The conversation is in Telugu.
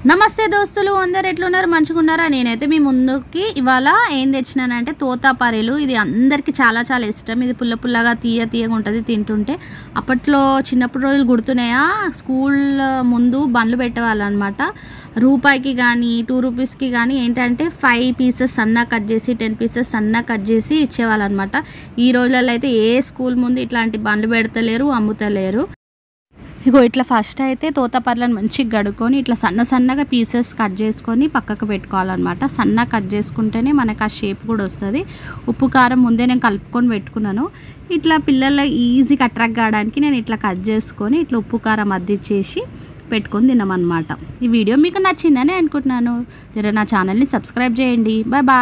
నమస్తే దోస్తులు అందరు ఎట్లున్నారు మంచిగా ఉన్నారా నేనైతే మీ ముందుకి ఇవాళ ఏం తెచ్చినానంటే తోతాపరీలు ఇది అందరికీ చాలా చాలా ఇష్టం ఇది పుల్ల పుల్లగా తీయ తీయగా ఉంటుంది తింటుంటే అప్పట్లో చిన్నప్పుడు రోజులు గుర్తున్నాయా స్కూల్ ముందు బండ్లు పెట్టేవాళ్ళు అనమాట రూపాయికి కానీ టూ రూపీస్కి కానీ ఏంటంటే ఫైవ్ పీసెస్ సన్నా కట్ చేసి టెన్ పీసెస్ సన్నా కట్ చేసి ఇచ్చేవాళ్ళు అనమాట ఈ రోజులలో అయితే ఏ స్కూల్ ముందు ఇట్లాంటి బండ్లు పెడతలేరు అమ్ముతలేరు ఇగో ఇట్లా ఫస్ట్ అయితే తోతపర్లను మంచిగా గడుకొని ఇట్లా సన్న సన్నగా పీసెస్ కట్ చేసుకొని పక్కకు పెట్టుకోవాలన్నమాట సన్న కట్ చేసుకుంటేనే మనకు ఆ షేప్ కూడా వస్తుంది ఉప్పు కారం ముందే నేను కలుపుకొని పెట్టుకున్నాను ఇట్లా పిల్లల ఈజీగా అట్రాక్ట్ కావడానికి నేను ఇట్లా కట్ చేసుకొని ఇట్లా ఉప్పు కారం అద్దిచ్చేసి పెట్టుకొని తిన్నామన్నమాట ఈ వీడియో మీకు నచ్చిందని అనుకుంటున్నాను జర నా ఛానల్ని సబ్స్క్రైబ్ చేయండి బాయ్ బాయ్